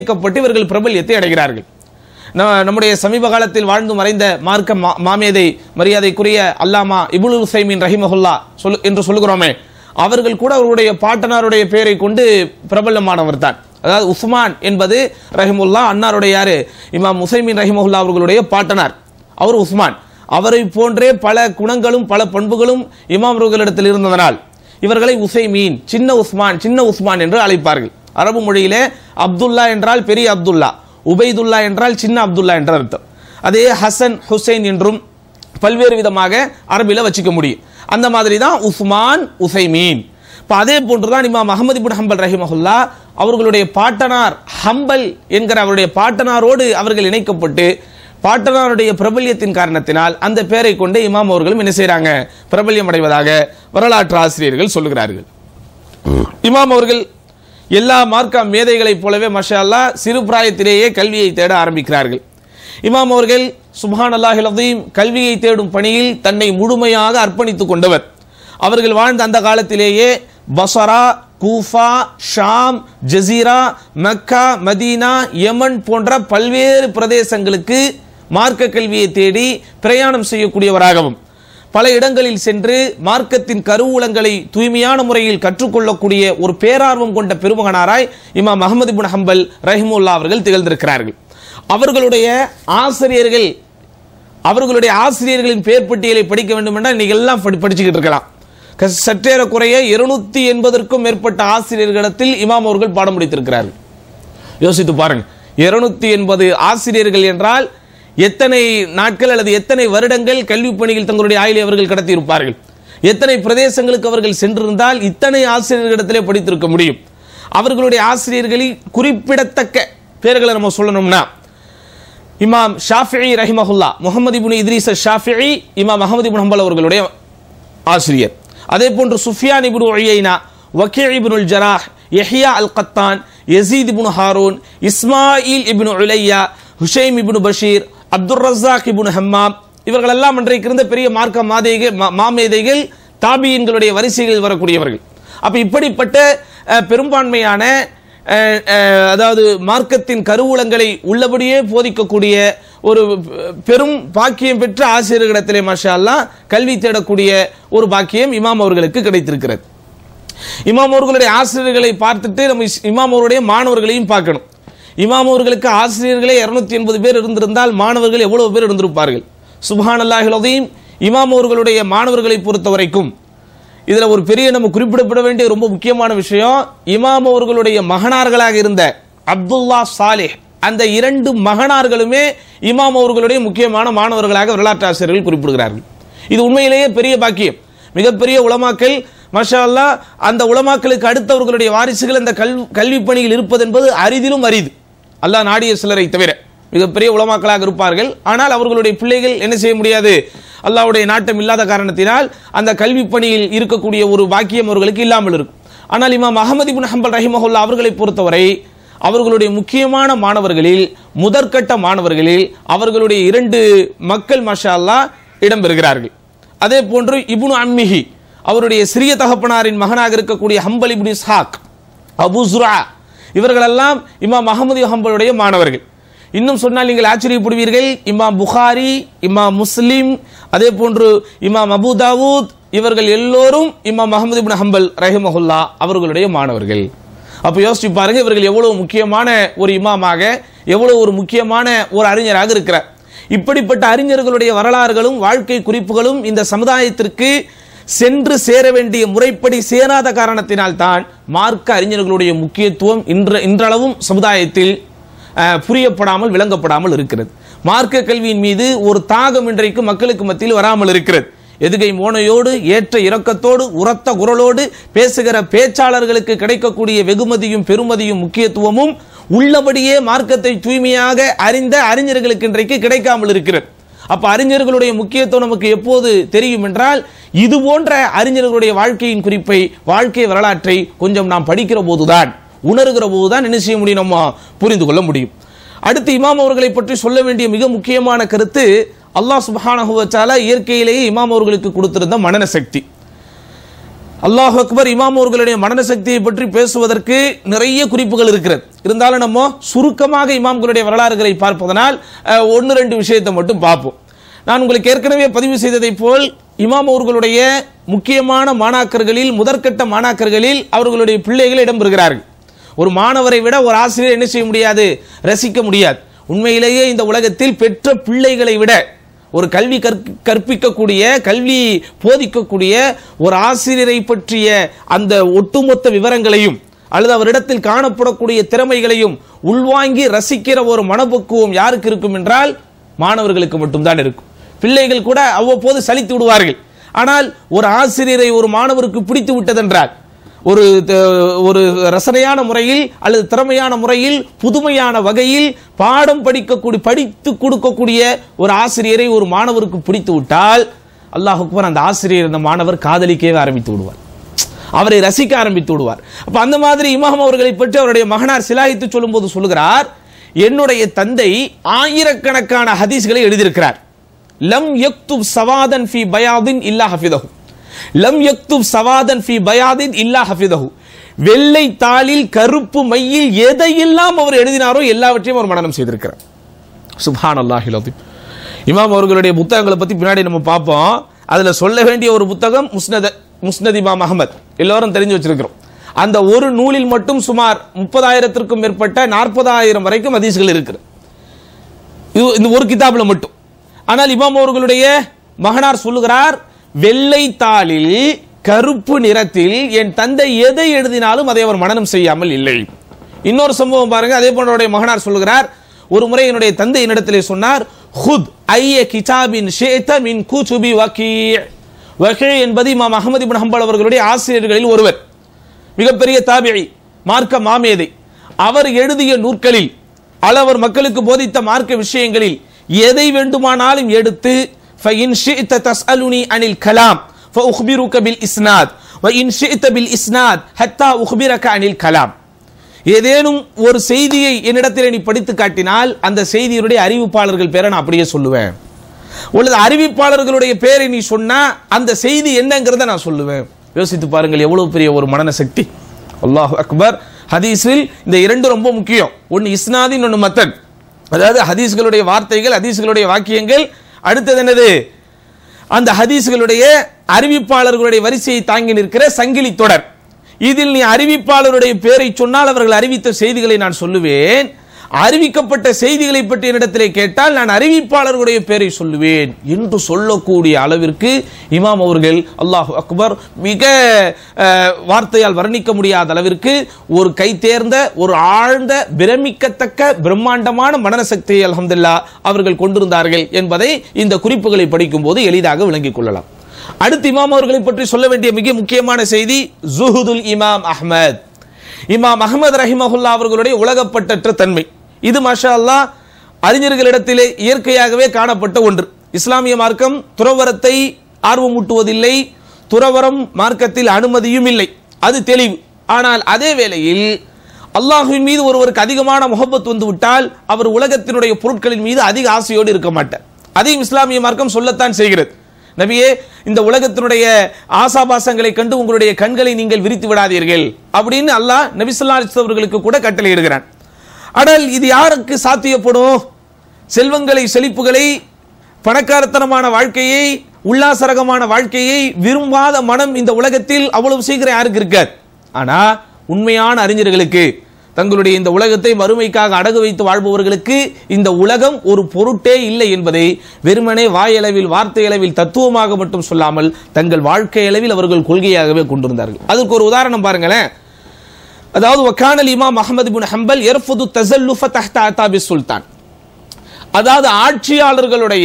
இணைக்கப்பட்டு இவர்கள் பிரபல்யத்தை அடைகிறார்கள் ந- நம்முடைய சமீப காலத்தில் வாழ்ந்து மறைந்த மார்க்க மா- மாமேதை மரியாதைக்குரிய அல்லாமா இபுல் ஹுசைமின் ரஹிமஹுல்லா சொல் என்று சொல்லுகிறோமே அவர்கள் கூட அவருடைய பாட்டனாருடைய பெயரை கொண்டு பிரபலமானவர் தான் அதாவது உஸ்மான் என்பது ரஹிமுல்லா அன்னாருடைய யாரு இமாம் உசைமின் ரஹிமஹுல்லா அவர்களுடைய பாட்டனார் அவர் உஸ்மான் அவரை போன்றே பல குணங்களும் பல பண்புகளும் இமாம் அவர்களிடத்தில் இருந்ததனால் இவர்களை உசைமீன் சின்ன உஸ்மான் சின்ன உஸ்மான் என்று அழைப்பார்கள் அரபு மொழியிலே அப்துல்லா என்றால் பெரிய அப்துல்லா உபைதுல்லா என்றால் சின்ன அப்துல்லா என்ற அர்த்தம் அதே ஹசன் ஹுசைன் என்றும் பல்வேறு விதமாக அரபில வச்சுக்க முடியும் அந்த மாதிரி தான் உஸ்மான் உசைமீன் இப்போ அதே போன்றுதான் இமாம் அகமது இப்னு ஹம்பல் ரஹிமஹுல்லா அவர்களுடைய பாட்டனார் ஹம்பல் என்கிற அவருடைய பாட்டனாரோடு அவர்கள் இணைக்கப்பட்டு பாட்டனாருடைய பிரபல்யத்தின் காரணத்தினால் அந்த பெயரை கொண்டு இமாம் அவர்களும் என்ன செய்றாங்க பிரபல்யம் அடைவதாக வரலாற்று ஆசிரியர்கள் சொல்லுகிறார்கள் இமாம் அவர்கள் எல்லா மார்க்க மேதைகளைப் போலவே மஷா அல்லாஹ் சிறு பிராயத்திலேயே கல்வியை தேட ஆரம்பிக்கிறார்கள் இமாம் அவர்கள் சுப்ஹான் அல்லாஹில் அதீம் கல்வியை தேடும் பணியில் தன்னை முழுமையாக அர்ப்பணித்துக் கொண்டவர் அவர்கள் வாழ்ந்த அந்த காலத்திலேயே Basra Kufa Sham Jazira Makkah Madinah Yemen போன்ற பல்வேறு பிரதேசங்களுக்கு மார்க்க கல்வியை தேடி பிரயாணம் செய்யக்கூடியவராகவும் பல இடங்களில் சென்று மார்க்கத்தின் கருவூலங்களை தூய்மையான முறையில் கற்றுக்கொள்ளக்கூடிய ஒரு பேரார்வம் கொண்ட பெருமகனாராய் இமாம் அகமது இப்னு ஹம்பல் ரஹிமுல்லா அவர்கள் திகழ்ந்திருக்கிறார்கள் அவர்களுடைய ஆசிரியர்கள் அவர்களுடைய ஆசிரியர்களின் பேர் பட்டியலை படிக்க வேண்டும் என்றால் இன்னைக்கு எல்லாம் படி- படிச்சுக்கிட்டு இருக்கலாம் க- சற்றேறக்குறைய இருநூத்தி எண்பதற்கும் மேற்பட்ட ஆசிரியர்களிடத்தில் இமாம் அவர்கள் பாடம் முடித்திருக்கிறார்கள் யோசித்து பாருங்க இருநூத்தி எண்பது ஆசிரியர்கள் என்றால் எத்தனை நாட்கள் அல்லது எத்தனை வருடங்கள் கல்வி பணியில் தங்களுடைய ஆயுளை அவர்கள் கடத்தி இருப்பார்கள் எத்தனை பிரதேசங்களுக்கு அவர்கள் சென்றிருந்தால் இத்தனை ஆசிரியர்களிடத்திலே படித்திருக்க முடியும் அவர்களுடைய ஆசிரியர்களில் குறிப்பிடத்தக்க பேர்களை நம்ம சொல்லணும்னா இமாம் ஷாஃபிஇ ரஹிமஹுல்லா முகமது இப்னு இத்ரீஸ் ஷாஃபிஇ இமாம் அகமது இப்னு ஹம்பல் அவர்களுடைய ஆசிரியர் அதே போன்று சுஃபியான் இப்னு உயைனா வக்கீ இப்னுல் ஜராஹ் யஹ்யா அல் கத்தான் யசீத் இப்னு ஹாரூன் இஸ்மாயில் இப்னு உலையா ஹுஷைம் இப்னு பஷீர் அப்துர் ரஸாக் இப்னு ஹம்மாம் இவர்களெல்லாம் அன்றைக்கு இருந்த பெரிய மார்க்க மாதேகள் மா- மாமேதைகள் தாபியின்களுடைய வரிசைகளில் வரக்கூடியவர்கள் அப்ப இப்படிப்பட்ட அஹ், பெரும்பான்மையான அஹ், அஹ், அதாவது மார்க்கத்தின் கருவூலங்களை உள்ளபடியே போதிக்கக்கூடிய ஒரு பெரும் பாக்கியம் பெற்ற ஆசிரியர்களிடத்திலே மாஷா அல்லாஹ் கல்வி தேடக்கூடிய ஒரு பாக்கியம் இமாம் அவர்களுக்கு கிடைத்திருக்கிறது இமாம் அவர்களுடைய ஆசிரியர்களை பார்த்துட்டு நம்ம இஸ்- இமாம் அவருடைய மாணவர்களையும் பார்க்கணும் இமாம் அவர்களுக்கு ஆசிரியர்களே இருநூத்தி எண்பது பேர் இருந்திருந்தால் மாணவர்கள் எவ்வளவு பேர் இருந்திருப்பார்கள் சுப்ஹான் அல்லாஹிலதையும் இமாம் அவர்களுடைய மாணவர்களை பொறுத்த வரைக்கும் இதுல ஒரு பெரிய நம்ம குறிப்பிடப்பட வேண்டிய ரொம்ப முக்கியமான விஷயம் இமாம் அவர்களுடைய மகனார்களாக இருந்த அப்துல்லா சாலிஹ் அந்த இரண்டு மகனார்களுமே இமாம் அவர்களுடைய முக்கியமான மாணவர்களாக வரலாற்று ஆசிரியர்கள் குறிப்பிடுகிறார்கள் இது உண்மையிலேயே பெரிய பாக்கியம் மிகப்பெரிய உலமாக்கள் மஷா அல்லாஹ் அந்த உலமாக்களுக்கு அடுத்தவர்களுடைய வாரிசுகள் அந்த கல் கல்வி பணியில் இருப்பது என்பது அரிதிலும் அரிது அல்லாஹ் நாடிய சிலரை தவிர மிகப்பெரிய உலமாக்களாக இருப்பார்கள் ஆனால் அவர்களுடைய பிள்ளைகள் என்ன செய்ய முடியாது அல்லாஹ்வுடைய நாட்டம் இல்லாத காரணத்தினால் அந்த கல்வி பணியில் இருக்கக்கூடிய ஒரு பாக்கியம் அவர்களுக்கு இல்லாமல் இருக்கும் ஆனால் இமாம் அகமது இப்னு ஹம்பல் ரஹிமஹுல்லா அவர்களை பொறுத்தவரை அவர்களுடைய முக்கியமான மாணவர்களில் முதற்கட்ட மாணவர்களில் அவர்களுடைய இரண்டு மக்கள் மஷா அல்லாஹ் இடம்பெறுகிறார்கள் அதே போன்று இப்னு அம்மிஹி அவருடைய சிறிய தகப்பனாரின் மகனாக இருக்கக்கூடிய ஹம்பல் இப்னு இஸ்ஹாக் அபு ஜுரா இவர்களெல்லாம் இமாம் அகமது ஹம்பலுடைய மாணவர்கள் இன்னும் சொன்னால் நீங்கள் ஆச்சரியப்படுவீர்கள் இமாம் புகாரி இமாம் முஸ்லிம் அதே போன்று இமாம் அபு தாவூத் இவர்கள் எல்லோரும் இமாம் அகமது இப்னு ஹம்பல் ரஹிமஹுல்லா அவர்களுடைய மாணவர்கள் அப்ப யோசிச்சு பாருங்க இவர்கள் எவ்வளவு முக்கியமான ஒரு இமாமாக எவ்வளவு ஒரு முக்கியமான ஒரு அறிஞராக இருக்கிறார் இப்படிப்பட்ட அறிஞர்களுடைய வரலாறுகளும் வாழ்க்கை குறிப்புகளும் இந்த சமுதாயத்திற்கு சென்று சேர வேண்டிய முறைப்படி சேராத காரணத்தினால் தான் மார்க்க அறிஞர்களுடைய முக்கியத்துவம் இன்ற இன்றளவும் சமுதாயத்தில் அஹ், புரியப்படாமல் விளங்கப்படாமல் இருக்கிறது மார்க்க கல்வியின் மீது ஒரு தாகம் இன்றைக்கு மக்களுக்கு மத்தியில் வராமல் இருக்கிறது எதுகை மோனையோடு ஏற்ற இரக்கத்தோடு உரத்த குரலோடு பேசுகிற பேச்சாளர்களுக்கு கிடைக்கக்கூடிய வெகுமதியும் பெருமதியும் முக்கியத்துவமும் உள்ளபடியே மார்க்கத்தை தூய்மையாக அறிந்த அறிஞர்களுக்கு இன்றைக்கு கிடைக்காமல் இருக்கிறது அப்ப அறிஞர்களுடைய முக்கியத்துவம் நமக்கு எப்போது தெரியும் என்றால் இது போன்ற அறிஞர்களுடைய வாழ்க்கையின் குறிப்பை வாழ்க்கை வரலாற்றை கொஞ்சம் நாம் படிக்கிற போதுதான் உணர்கிற போதுதான் என்ன செய்ய முடியும் நம்ம புரிந்து கொள்ள முடியும் அடுத்து இமாம் அவர்களை பற்றி சொல்ல வேண்டிய மிக முக்கியமான கருத்து அல்லாஹ் சுப்ஹானஹு வ தஆலா இயற்கையிலேயே இமாம் அவர்களுக்கு கொடுத்திருந்த மனன சக்தி அல்லாஹ் அக்பர் இமாம் அவர்களுடைய மனன சக்தியை பற்றி பேசுவதற்கு நிறைய குறிப்புகள் இருக்கிறது இருந்தாலும் நம்ம சுருக்கமாக இமாம்களுடைய வரலாறுகளை பார்ப்பதனால் அஹ், ஒன்று ரெண்டு விஷயத்தை மட்டும் பார்ப்போம் நான் உங்களுக்கு ஏற்கனவே பதிவு செய்ததைப் போல் இமாம் அவர்களுடைய முக்கியமான மாணாக்கர்களில் முதற்கட்ட மாணாக்கர்களில் அவர்களுடைய பிள்ளைகள் இடம்பெறுகிறார்கள் ஒரு மாணவரை விட ஒரு ஆசிரியர் என்ன செய்ய முடியாது ரசிக்க முடியாது உண்மையிலேயே இந்த உலகத்தில் பெற்ற பிள்ளைகளை விட ஒரு கல்வி கற்க- கற்பிக்கக்கூடிய கல்வி போதிக்கக்கூடிய ஒரு ஆசிரியரை பற்றிய அந்த ஒட்டுமொத்த விவரங்களையும் அல்லது அவரிடத்தில் காணப்படக்கூடிய திறமைகளையும் உள்வாங்கி ரசிக்கிற ஒரு மனப்பக்குவம் யாருக்கு இருக்கும் என்றால் மாணவர்களுக்கு மட்டும்தான் இருக்கும் பிள்ளைகள் கூட அவ்வப்போது சலித்து விடுவார்கள் ஆனால் ஒரு ஆசிரியரை ஒரு மாணவருக்கு பிடித்து விட்டதென்றால் ஒரு த- ஒரு ரசனையான முறையில் அல்லது திறமையான முறையில் புதுமையான வகையில் பாடம் படிக்கக்கூடிய படித்து கொடுக்கக்கூடிய ஒரு ஆசிரியரை ஒரு மாணவருக்கு பிடித்து விட்டால் அல்லாஹ் அக்பர் அந்த ஆசிரியர் அந்த மாணவர் காதலிக்கவே ஆரம்பித்து விடுவார் அவரை ரசிக்க ஆரம்பித்து விடுவார் அப்ப அந்த மாதிரி இமாம் அவர்களை பற்றி அவருடைய மகனார் சிலாயித்து சொல்லும்போது சொல்லுகிறார் என்னுடைய தந்தை ஆயிரக்கணக்கான ஹதீஸ்களை எழுதியிருக்கிறார் லம் யக்துப் சவாதன் ஃபி பயாதின் இல்லா ஹஃபிதஹு லம் யக்துப் சவாதன் ஃபி பயாதின் இல்லா ஹஃபிதஹு வெள்ளை தாளில் கருப்பு மையில் எதையெல்லாம் அவர் எழுதினாரோ எல்லாவற்றையும் அவர் மனனம் செய்திருக்கிறார் சுப்ஹான் அல்லாஹி இமாம் அவர்களுடைய புத்தகங்களை பத்தி பின்னாடி நம்ம பார்ப்போம் அதுல சொல்ல வேண்டிய ஒரு புத்தகம் முஸ்னத முஸ்னத் இமாம் அகமத் எல்லாரும் தெரிஞ்சு வச்சிருக்கிறோம் அந்த ஒரு நூலில் மட்டும் சுமார் முப்பதாயிரத்திற்கும் மேற்பட்ட நாற்பதாயிரம் வரைக்கும் ஹதீஸ்கள் இருக்குது இது இந்த ஒரு கிதாபில் மட்டும் ஆனால் இமாம் அவர்களுடைய மகனார் சொல்லுகிறார் வெள்ளை தாளில் கருப்பு நிறத்தில் என் தந்தை எதை எழுதினாலும் அதை அவர் மனனம் செய்யாமல் இல்லை இன்னொரு சம்பவம் பாருங்க அதே போன்ற அவருடைய மகனார் சொல்லுகிறார் ஒரு முறை என்னுடைய தந்தை என்னிடத்திலே சொன்னார் ஹுத் ஐய கிதாபின் ஷேத மின் குதுபி வக்கீ வகீ என்பது இமாம் அகமது இப்னு ஹம்பல் அவர்களுடைய ஆசிரியர்களில் ஒருவர் மிகப்பெரிய தாபிழி மார்க்க மாமேதை அவர் எழுதிய நூற்களில் அளவர் மக்களுக்கு போதித்த மார்க்க விஷயங்களில் எதை வேண்டுமானாலும் எடுத்து فإن شئت تسألني عن الكلام فأخبرك بالإسناد وإن شئت بالإسناد حتى أخبرك عن الكلام ஏதேனும் ஒரு செய்தியை என்னிடத்தில் நீ படித்து காட்டினால் அந்த செய்தியினுடைய அறிவிப்பாளர்கள் பேரை நான் அப்படியே சொல்லுவேன் உள்ளது அறிவிப்பாளர்களுடைய பேரை நீ சொன்னா அந்த செய்தி என்னங்கிறத நான் சொல்லுவேன் யோசித்து பாருங்கள் எவ்வளவு பெரிய ஒரு மனன சக்தி அல்லாஹ் அக்பர் ஹதீஸில் இந்த இரண்டு ரொம்ப முக்கியம் ஒன்னு இஸ்னாதி ஒன்னு மத்தன் அதாவது ஹதீஸ்களுடைய வார்த்தைகள் ஹதீஸ்களுடைய வாக்கியங்கள் அடுத்தது என்னது அந்த ஹதீஸ்களுடைய அறிவிப்பாளர்களுடைய வரிசையை தாங்கி நிற்கிற சங்கிலி தொடர் இதில் நீ அறிவிப்பாளருடைய பேரை சொன்னால் அவர்கள் அறிவித்த செய்திகளை நான் சொல்லுவேன் அறிவிக்கப்பட்ட செய்திகளை பற்றி என்னிடத்திலே கேட்டால் நான் அறிவிப்பாளர்களுடைய பேரை சொல்லுவேன் என்று சொல்லக்கூடிய அளவிற்கு இமாம் அவர்கள் அல்லாஹ் அக்பர் மிக அஹ், வார்த்தையால் வர்ணிக்க முடியாத அளவிற்கு ஒரு கை தேர்ந்த ஒரு ஆழ்ந்த பிரமிக்கத்தக்க பிரம்மாண்டமான மனநசக்தியை அல்ஹம்துலில்லாஹ் அவர்கள் கொண்டிருந்தார்கள் என்பதை இந்த குறிப்புகளை படிக்கும் போது எளிதாக விளங்கிக் கொள்ளலாம் அடுத்து இமாம் அவர்களை பற்றி சொல்ல வேண்டிய மிக முக்கியமான செய்தி ஜுஹுதுல் இமாம் அஹ்மத் இமாம் அஹ்மத் ரஹிமஹுல்லா அவர்களுடைய உலகப்பட்டற்ற தன்மை இது மாஷா அல்லாஹ் அறிஞர்களிடத்திலே இயற்கையாகவே காணப்பட்ட ஒன்று இஸ்லாமிய மார்க்கம் துறவரத்தை ஆர்வமூட்டுவதில்லை துறவரம் மார்க்கத்தில் அனுமதியும் இல்லை அது தெளிவு ஆனால் அதே வேளையில் அல்லாஹுவின் மீது ஒருவருக்கு அதிகமான முகப்பத் வந்து விட்டால் அவர் உலகத்தினுடைய பொருட்களின் மீது அதிக ஆசையோடு இருக்க மாட்டார் அதையும் இஸ்லாமிய மார்க்கம் சொல்லத்தான் செய்கிறது நபியே இந்த உலகத்தினுடைய ஆசாபாசங்களை கண்டு உங்களுடைய கண்களை நீங்கள் விரித்து விடாதீர்கள் அப்படின்னு அல்லாஹ் நபி ஸல்லல்லாஹு அலைஹி வஸல்லம் அவர்களுக்கு கூட கட்டளையிடுகிறான் ஆனால் இது யாருக்கு சாத்தியப்படும் செல்வங்களை செழிப்புகளை பணக்காரத்தனமான வாழ்க்கையை உல்லாசரகமான வாழ்க்கையை விரும்பாத மனம் இந்த உலகத்தில் அவ்வளவு சீக்கிரம் யாருக்கு இருக்காது ஆனா உண்மையான அறிஞர்களுக்கு தங்களுடைய இந்த உலகத்தை மறுமைக்காக அடகு வைத்து வாழ்பவர்களுக்கு இந்த உலகம் ஒரு பொருட்டே இல்லை என்பதை வெறுமனே வாயளவில் வார்த்தை அளவில் தத்துவமாக மட்டும் சொல்லாமல் தங்கள் வாழ்க்கை அளவில் அவர்கள் கொள்கையாகவே கொண்டிருந்தார்கள் அதுக்கு ஒரு உதாரணம் பாருங்களேன் அதாவது வக்கானல் இமாம் அஹமது பின் ஹம்பல் எர்ஃபுது தஸல்லுஃப தஹ்த அதாபி சுல்தான் அதாவது ஆட்சியாளர்களுடைய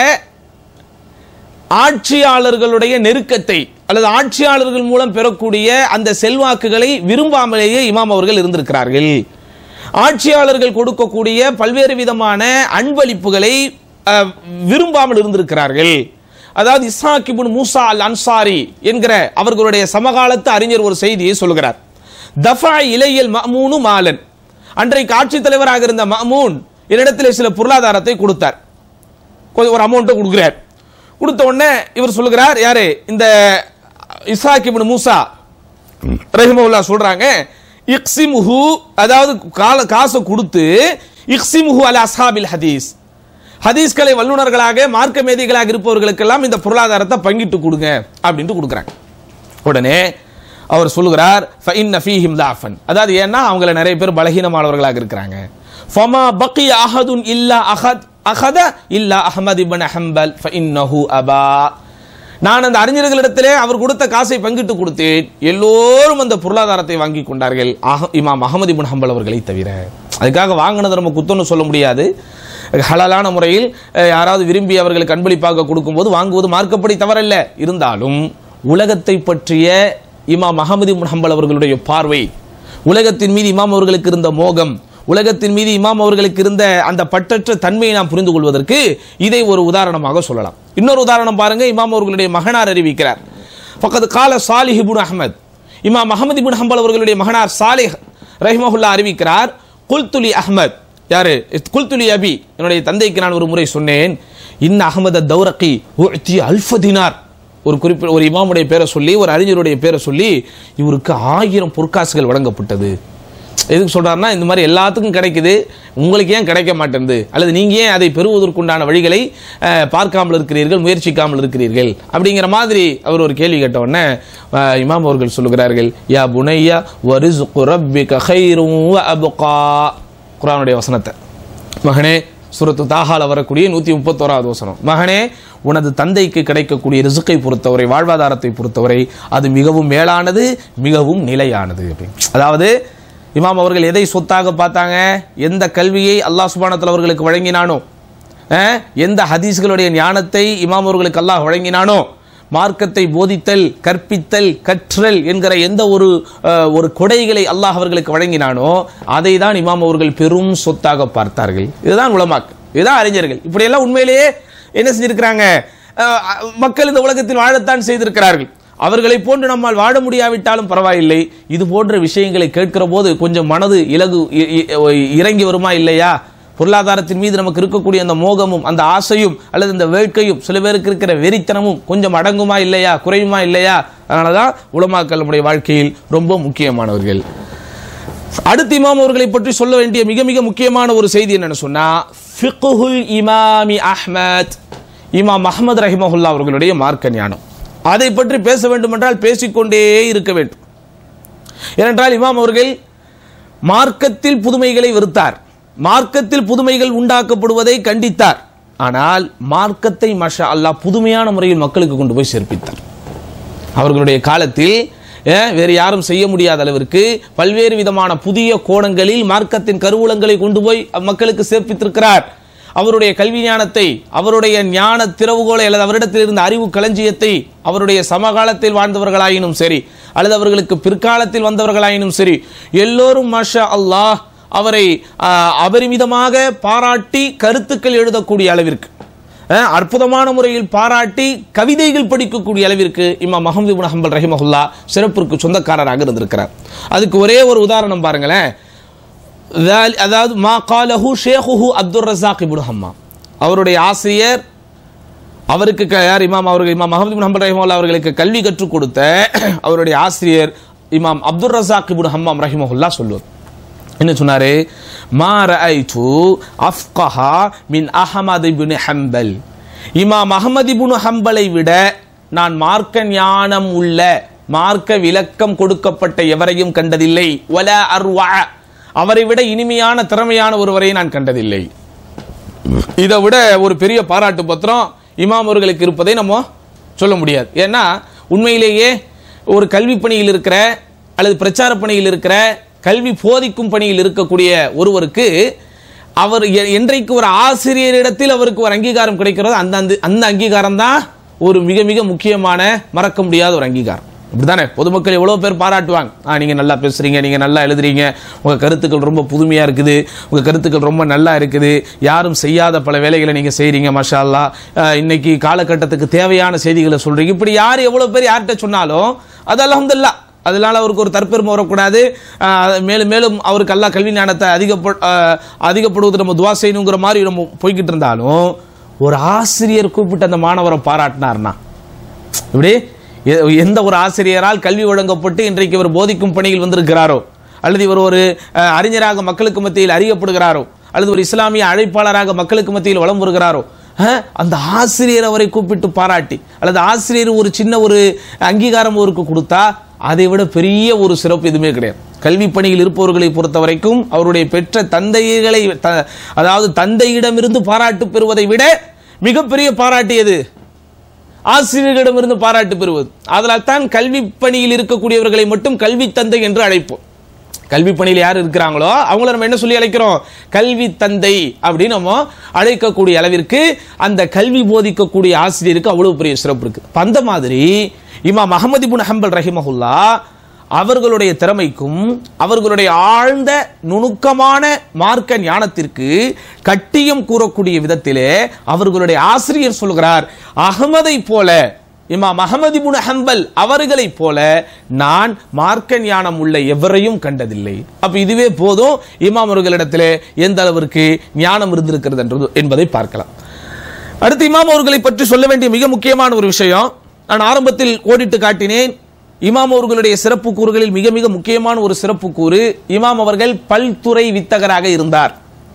ஆட்சியாளர்களுடைய நெருக்கத்தை அல்லது ஆட்சியாளர்கள் மூலம் பெறக்கூடிய அந்த செல்வாக்குகளை விரும்பாமலேயே இமாம் அவர்கள் இருந்திருக்கிறார்கள் ஆட்சியாளர்கள் கொடுக்கக்கூடிய பல்வேறு விதமான அன்பளிப்புகளை அஹ், விரும்பாமல் இருந்திருக்கிறார்கள் அதாவது இஸ்ஹாக் இப்னு மூசா அல் அன்சாரி என்கிற அவர்களுடைய சமகாலத்து அறிஞர் ஒரு செய்தியை சொல்கிறார் தஃபா இலையல் மஅமூனு மாலன் அன்றைக்கு ஆட்சித் தலைவராக இருந்த மஅமூன் என்னிடத்தில் சில பொருளாதாரத்தை கொடுத்தார் கொஞ்சம் ஒரு அமௌண்ட்டை கொடுக்குறார் கொடுத்த உடனே இவர் சொல்லுகிறார் யாரு இந்த இசாக் இப்னு மூசா ரஹிமவுல்லா சொல்றாங்க இக்ஸிமுஹு அதாவது கால காசை கொடுத்து இக்ஸிமுஹு அல அஸ்ஹாபில் ஹதீஸ் ஹதீஸ்களை வல்லுநர்களாக மார்க்க மேதைகளாக இருப்பவர்களுக்கெல்லாம் இந்த பொருளாதாரத்தை பங்கிட்டு கொடுங்க அப்படின்ட்டு கொடுக்குறாங்க உடனே அவர் சொல்லுகிறார் ஃபஇன்ன ஃபீஹிம் லாஃபன் அதாவது ஏன்னா அவங்கள நிறைய பேர் பலகீனமானவர்களாக இருக்கிறாங்க ஃபமா பக்கி அஹதுன் இல்லா அஹத் அஹத இல்லா அஹமது இப்னு ஹம்பல் ஃபஇன்னஹு அபா நான் அந்த அறிஞர்களிடத்திலே அவர் கொடுத்த காசை பங்கிட்டு கொடுத்தேன் எல்லோரும் அந்த பொருளாதாரத்தை வாங்கி கொண்டார்கள் அஹ- இமாம் அகமது இப்னு ஹம்பல் அவர்களை தவிர அதுக்காக வாங்கினதை நம்ம குத்தம்னு சொல்ல முடியாது ஹலாலான முறையில் அஹ், யாராவது விரும்பி அவர்களுக்கு அன்பளிப்பாக கொடுக்கும்போது வாங்குவது மார்க்கப்படி தவறல்ல இருந்தாலும் உலகத்தை பற்றிய இமாம் அகமது இப்னு ஹம்பல் அவர்களுடைய பார்வை உலகத்தின் மீது இமாம் அவர்களுக்கு இருந்த மோகம் உலகத்தின் மீது இமாம் அவர்களுக்கு இருந்த அந்த பற்றற்ற தன்மையை நாம் புரிந்து கொள்வதற்கு இதை ஒரு உதாரணமாக சொல்லலாம் இன்னொரு உதாரணம் பாருங்க இமாம் அவர்களுடைய மகனார் அறிவிக்கிறார் பக்கத்து கால சாலிஹ் இப்னு அஹ்மத் இமாம் அஹமது இப்னு ஹம்பல் அவர்களுடைய மகனார் சாலிஹ் ரஹிமஹுல்லா அறிவிக்கிறார் குல்துலி அஹ்மத் யாரு குல்துலி அபி என்னுடைய தந்தைக்கு நான் ஒரு முறை சொன்னேன் இன்ன அஹமது தௌரகி உஅ்தி அல்ஃப தினார் ஒரு குறிப்பிட்ட ஒரு இமாமுடைய பேரை சொல்லி ஒரு அறிஞருடைய பேரை சொல்லி இவருக்கு ஆயிரம் பொற்காசுகள் வழங்கப்பட்டது எதுக்கு சொல்றாருன்னா இந்த மாதிரி எல்லாத்துக்கும் கிடைக்குது உங்களுக்கு ஏன் கிடைக்க மாட்டேங்குது அல்லது நீங்க ஏன் அதை பெறுவதற்குண்டான வழிகளை அஹ், பார்க்காமல் இருக்கிறீர்கள் முயற்சிக்காமல் இருக்கிறீர்கள் அப்படிங்கிற மாதிரி அவர் ஒரு கேள்வி கேட்ட உடனே அஹ், இமாம் அவர்கள் சொல்லுகிறார்கள் யா புனையா வரிசுகு ரப்பிக கைரும் அபுகா குரானுடைய வசனத்தை மகனே சூரத்து தாகால வரக்கூடிய நூத்தி முப்பத்தோராவது வசனம் மகனே உனது தந்தைக்கு கிடைக்கக்கூடிய ரிசுக்கை பொறுத்தவரை வாழ்வாதாரத்தை பொறுத்தவரை அது மிகவும் மேலானது மிகவும் நிலையானது அப்படின்னு. அதாவது இமாம் அவர்கள் எதை சொத்தாக பார்த்தாங்க எந்த கல்வியை அல்லாஹ் சுபானத்தில் அவர்களுக்கு வழங்கினானோ அஹ், எந்த ஹதீஸ்களுடைய ஞானத்தை இமாம் அவர்களுக்கு அல்லாஹ் வழங்கினானோ மார்க்கத்தை போதித்தல் கற்பித்தல் கற்றல் என்கிற எந்த ஒரு அஹ், ஒரு கொடைகளை அல்லாஹ் அவர்களுக்கு வழங்கினானோ அதை தான் இமாம் அவர்கள் பெரும் சொத்தாக பார்த்தார்கள் இதுதான் உலமாக் இதுதான் அறிஞர்கள் இப்படியெல்லாம் உண்மையிலேயே என்ன செஞ்சிருக்கிறாங்க அஹ், மக்கள் இந்த உலகத்தில் வாழத்தான் செய்திருக்கிறார்கள் அவர்களை போன்று நம்மால் வாழ முடியாவிட்டாலும் பரவாயில்லை இது போன்ற விஷயங்களை கேட்கிற போது கொஞ்சம் மனது இலகு இ- இ- இறங்கி வருமா இல்லையா பொருளாதாரத்தின் மீது நமக்கு இருக்கக்கூடிய அந்த மோகமும் அந்த ஆசையும் அல்லது இந்த வேட்கையும் சில பேருக்கு இருக்கிற வெறித்தனமும் கொஞ்சம் அடங்குமா இல்லையா குறையுமா இல்லையா அதனாலதான் உலமாக்கள் நம்முடைய வாழ்க்கையில் ரொம்ப முக்கியமானவர்கள் அடுத்து இமாம் அவர்களை பற்றி சொல்ல வேண்டிய மிக மிக முக்கியமான ஒரு செய்தி என்னன்னு சொன்னா ஃபிக்ஹுல் இமாமி அஹ்மத் இமாம் அஹ்மத் ரஹிமஹுல்லா அவர்களுடைய மார்க்க ஞானம் அதை பற்றி பேச வேண்டும் என்றால் பேசிக்கொண்டே இருக்க வேண்டும் ஏனென்றால் இமாம் அவர்கள் மார்க்கத்தில் புதுமைகளை வெறுத்தார் மார்க்கத்தில் புதுமைகள் உண்டாக்கப்படுவதை கண்டித்தார் ஆனால் மார்க்கத்தை மஷா அல்லாஹ் புதுமையான முறையில் மக்களுக்கு கொண்டு போய் சேர்ப்பித்தார் அவர்களுடைய காலத்தில் அஹ், வேறு யாரும் செய்ய முடியாத அளவிற்கு பல்வேறு விதமான புதிய கோணங்களில் மார்க்கத்தின் கருவூலங்களை கொண்டு போய் மக்களுக்கு சேர்ப்பித்திருக்கிறார் அவருடைய கல்வி ஞானத்தை அவருடைய ஞான திறவுகோலை அல்லது அவரிடத்தில் இருந்த அறிவு களஞ்சியத்தை அவருடைய சமகாலத்தில் வாழ்ந்தவர்களாயினும் சரி அல்லது அவர்களுக்கு பிற்காலத்தில் வந்தவர்களாயினும் சரி எல்லோரும் மாஷா அல்லாஹ் அவரை ஆஹ், அபரிமிதமாக பாராட்டி கருத்துக்கள் எழுதக்கூடிய அளவிற்கு அஹ், அற்புதமான முறையில் பாராட்டி கவிதைகள் படிக்கக்கூடிய அளவிற்கு இமாம் மஹமது இப்னு ஹம்பல் ரஹிமஹுல்லா சிறப்பிற்கு சொந்தக்காரராக இருந்திருக்கிறார் அதுக்கு ஒரே ஒரு உதாரணம் பாருங்களேன் ذال- அதாவது மா காலஹு ஷேகுஹு அப்துல் ரசாக் இப்னு ஹம்மாம் அவருடைய ஆசிரியர் அவருக்கு க- யார் இமாம் அவர்கள் இமாம் மஹமது இப்னு ஹம்பல் ரஹிமஹுல்லா அவர்களுக்கு கல்வி கற்றுக் கொடுத்த அவருடைய ஆசிரியர் இமாம் அப்துல் ரசாக் இப்னு ஹம்மாம் ரஹிமஹுல்லா சொல்லுவார் என்ன சொன்னாரு மா ரஐது அஃப்கஹா மின் அஹமது இப்னு ஹம்பல் இமாம் அஹமது இப்னு ஹம்பலை விட நான் மார்க்க ஞானம் உள்ள மார்க்க விளக்கம் கொடுக்கப்பட்ட எவரையும் கண்டதில்லை வல அர்வா அவரை விட இனிமையான திறமையான ஒருவரை நான் கண்டதில்லை இதை விட ஒரு பெரிய பாராட்டு பத்திரம் இமாம் அவர்களுக்கு இருப்பதை நம்ம சொல்ல முடியாது ஏன்னா உண்மையிலேயே ஒரு கல்வி பணியில் இருக்கிற அல்லது பிரச்சார பணியில் இருக்கிற கல்வி போதிக்கும் பணியில் இருக்கக்கூடிய ஒருவருக்கு அவர் எ- என்றைக்கு ஒரு ஆசிரியரிடத்தில் அவருக்கு ஒரு அங்கீகாரம் கிடைக்கிறதோ அந்த அந்த அந்த அங்கீகாரம் தான் ஒரு மிக மிக முக்கியமான மறக்க முடியாத ஒரு அங்கீகாரம் இப்படிதானே பொதுமக்கள் எவ்வளோ பேர் பாராட்டுவாங்க ஆ நீங்கள் நல்லா பேசுறீங்க நீங்கள் நல்லா எழுதுறீங்க உங்கள் கருத்துக்கள் ரொம்ப புதுமையாக இருக்குது உங்கள் கருத்துக்கள் ரொம்ப நல்லா இருக்குது யாரும் செய்யாத பல வேலைகளை நீங்கள் செய்கிறீங்க மஷா அல்லா அஹ், இன்னைக்கு காலகட்டத்துக்கு தேவையான செய்திகளை சொல்கிறீங்க இப்படி யார் எவ்வளோ பேர் யார்கிட்ட சொன்னாலும் அது அல்ஹம்துலில்லா அதனால அவருக்கு ஒரு தற்பெருமை வரக்கூடாது அஹ், மேலும் மேலும் அவருக்கு அல்லா கல்வி ஞானத்தை அதிகப்ப அஹ், அதிகப்படுவது நம்ம துவா செய்யணுங்கிற மாதிரி நம்ம போய்கிட்டு இருந்தாலும் ஒரு ஆசிரியர் கூப்பிட்டு அந்த மாணவரை பாராட்டினார்னா இப்படி எ- எந்த ஒரு ஆசிரியரால் கல்வி வழங்கப்பட்டு இன்றைக்கு இவர் போதிக்கும் பணியில் வந்திருக்கிறாரோ அல்லது இவர் ஒரு அஹ், அறிஞராக மக்களுக்கு மத்தியில் அறியப்படுகிறாரோ அல்லது ஒரு இஸ்லாமிய அழைப்பாளராக மக்களுக்கு மத்தியில் வலம் வருகிறாரோ அஹ், அந்த ஆசிரியர் அவரை கூப்பிட்டு பாராட்டி அல்லது ஆசிரியர் ஒரு சின்ன ஒரு அங்கீகாரம் அவருக்கு கொடுத்தா அதை விட பெரிய ஒரு சிறப்பு எதுவுமே கிடையாது கல்வி பணியில் இருப்பவர்களை பொறுத்த வரைக்கும் அவருடைய பெற்ற தந்தைகளை த- அதாவது தந்தையிடமிருந்து பாராட்டு பெறுவதை விட மிகப்பெரிய பாராட்டு எது ஆசிரியர்களிடமிருந்து பாராட்டு பெறுவது அதனால் தான் கல்வி பணியில் இருக்கக்கூடியவர்களை மட்டும் கல்வி தந்தை என்று அழைப்போம் கல்வி பணியில் யார் இருக்கிறாங்களோ அவங்கள நம்ம என்ன சொல்லி அழைக்கிறோம் கல்வி தந்தை அப்படின்னு நம்ம அழைக்கக்கூடிய அளவிற்கு அந்த கல்வி போதிக்கக்கூடிய ஆசிரியருக்கு அவ்வளவு பெரிய சிறப்பு இருக்கு அப்ப அந்த மாதிரி இமாம் அகமது இப்னு ஹம்பல் ரஹிமஹுல்லா அவர்களுடைய திறமைக்கும் அவர்களுடைய ஆழ்ந்த நுணுக்கமான மார்க்க ஞானத்திற்கு கட்டியம் கூறக்கூடிய விதத்திலே அவர்களுடைய ஆசிரியர் சொல்கிறார் அகமதை போல இமாம் அகமது இப்னு ஹம்பல் அவர்களைப் போல நான் மார்க்க ஞானம் உள்ள எவரையும் கண்டதில்லை அப்ப இதுவே போதும் இமாம் அவர்களிடத்திலே எந்த அளவிற்கு ஞானம் இருந்திருக்கிறது என்றது என்பதை பார்க்கலாம் அடுத்து இமாம் அவர்களை பற்றி சொல்ல வேண்டிய மிக முக்கியமான ஒரு விஷயம் நான் ஆரம்பத்தில் கோடிட்டு காட்டினேன் இமாம் அவர்களுடைய சிறப்பு கூறுகளில் மிக மிக முக்கியமான ஒரு சிறப்பு கூறு இமாம் அவர்கள் பல்துறை வித்தகராக இருந்தார்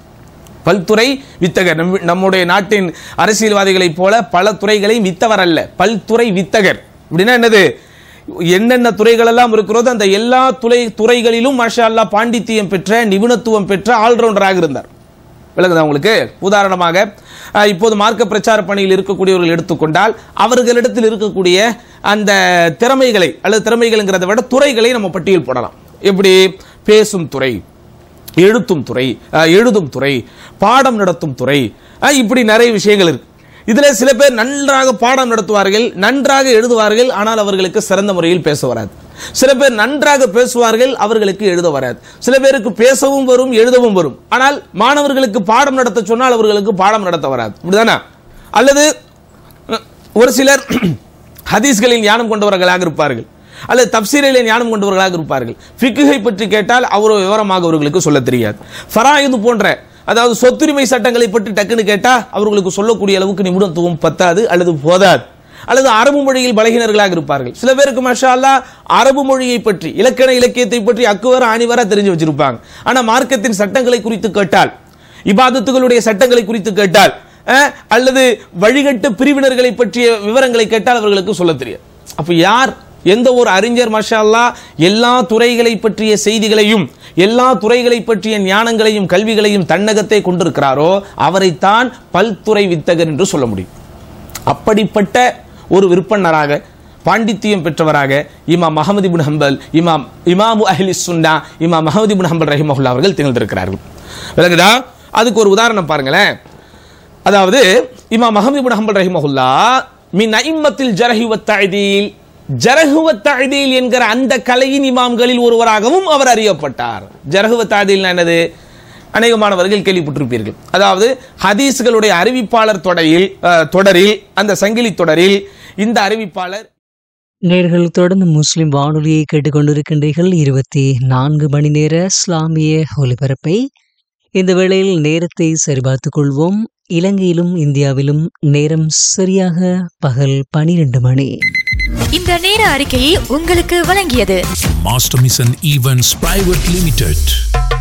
பல்துறை வித்தகர் நம்ம- நம்முடைய நாட்டின் அரசியல்வாதிகளைப் போல பல துறைகளை வித்தவர் அல்ல பல்துறை வித்தகர் அப்படின்னா என்னது என்னென்ன துறைகள் எல்லாம் இருக்கிறதோ அந்த எல்லா துறை துறைகளிலும் மாஷா அல்லாஹ் பாண்டித்தியம் பெற்ற நிபுணத்துவம் பெற்ற ஆல்ரவுண்டராக இருந்தார் விளங்குதா உங்களுக்கு உதாரணமாக அஹ், இப்போது மார்க்க பிரச்சார பணியில் இருக்கக்கூடியவர்கள் எடுத்துக்கொண்டால் அவர்களிடத்தில் இருக்கக்கூடிய அந்த திறமைகளை அல்லது திறமைகள்ங்கிறத விட துறைகளை நம்ம பட்டியல் போடலாம் எப்படி பேசும் துறை எழுத்தும் துறை அஹ், எழுதும் துறை பாடம் நடத்தும் துறை அஹ், இப்படி நிறைய விஷயங்கள் இருக்கு இதுல சில பேர் நன்றாக பாடம் நடத்துவார்கள் நன்றாக எழுதுவார்கள் ஆனால் அவர்களுக்கு சிறந்த முறையில் பேச வராது சில பேர் நன்றாக பேசுவார்கள் அவர்களுக்கு எழுத வராது சில பேருக்கு பேசவும் வரும் எழுதவும் வரும் ஆனால் மாணவர்களுக்கு பாடம் நடத்த சொன்னால் அவர்களுக்கு பாடம் நடத்த வராது இப்படிதானே அல்லது அஹ், ஒரு சிலர் ஹதீஸ்களில் ஞானம் கொண்டவர்களாக இருப்பார்கள் அல்லது தப்சீரிலே ஞானம் கொண்டவர்களாக இருப்பார்கள் ஃபிக்குகை பற்றி கேட்டால் அவர் விவரமாக அவர்களுக்கு சொல்ல தெரியாது ஃபராயிது போன்ற அதாவது சொத்துரிமை சட்டங்களை பற்றி டக்குன்னு கேட்டா அவர்களுக்கு சொல்லக்கூடிய அளவுக்கு நிபுணத்துவம் பத்தாது அல்லது போதாது அல்லது அரபு மொழியில் பலகினர்களாக இருப்பார்கள் சில பேருக்கு மஷா அல்லாஹ் அரபு மொழியை பற்றி இலக்கண இலக்கியத்தை பற்றி அக்குவர ஆணிவர தெரிஞ்சு வச்சிருப்பாங்க ஆனா மார்க்கத்தின் சட்டங்களை குறித்து கேட்டால் இபாதத்துகளுடைய சட்டங்களை குறித்து கேட்டால் அஹ், அல்லது வழிகட்டு பிரிவினர்களை பற்றிய விவரங்களை கேட்டால் அவர்களுக்கு சொல்ல தெரியாது அப்ப யார் எந்த ஒரு அறிஞர் மஷா அல்லாஹ் எல்லா துறைகளை பற்றிய செய்திகளையும் எல்லா துறைகளை பற்றிய ஞானங்களையும் கல்விகளையும் தன்னகத்தை கொண்டிருக்கிறாரோ அவரைத்தான் பல்துறை வித்தகர் என்று சொல்ல முடியும் அப்படிப்பட்ட ஒரு விற்பனராக பாண்டித்தியம் பெற்றவராக இமாம் மஹமது இப்னு ஹம்பல் இமாம் இமாமு அஹ்லி சுன்னா இமாம் மஹமது இப்னு ஹம்பல் ரஹிமஹுல்லா அவர்கள் திகழ்ந்திருக்கிறார்கள் விளங்குதா அதுக்கு ஒரு உதாரணம் பாருங்களேன் அதாவது இமாம் மஹமது இப்னு ஹம்பல் ரஹிமஹுல்லா மின் ஐம்மத்தில் ஜரஹி வத்தஅதீல் ஜரஹு வத்தஅதீல் என்கிற அந்த கலையின் இமாம்களில் ஒருவராகவும் அவர் அறியப்பட்டார் ஜரஹு வத்தஅதீல்னா என்னது அநேகமானவர்கள் கேள்விப்பட்டிருப்பீர்கள் அதாவது ஹதீஸ்களுடைய அறிவிப்பாளர் தொடரில் அஹ், தொடரில் அந்த சங்கிலி தொடரில் இந்த அறிவிப்பாளர் நேர்கள் தொடர்ந்து முஸ்லிம் வானொலியை கேட்டுக்கொண்டிருக்கின்றீர்கள் இருபத்தி நான்கு மணி நேர இஸ்லாமிய ஒலிபரப்பை இந்த வேளையில் நேரத்தை சரிபார்த்துக் கொள்வோம் இலங்கையிலும் இந்தியாவிலும் நேரம் சரியாக பகல் பனிரெண்டு மணி இந்த நேர அறிக்கையை உங்களுக்கு வழங்கியது Master Mission Events Private Limited.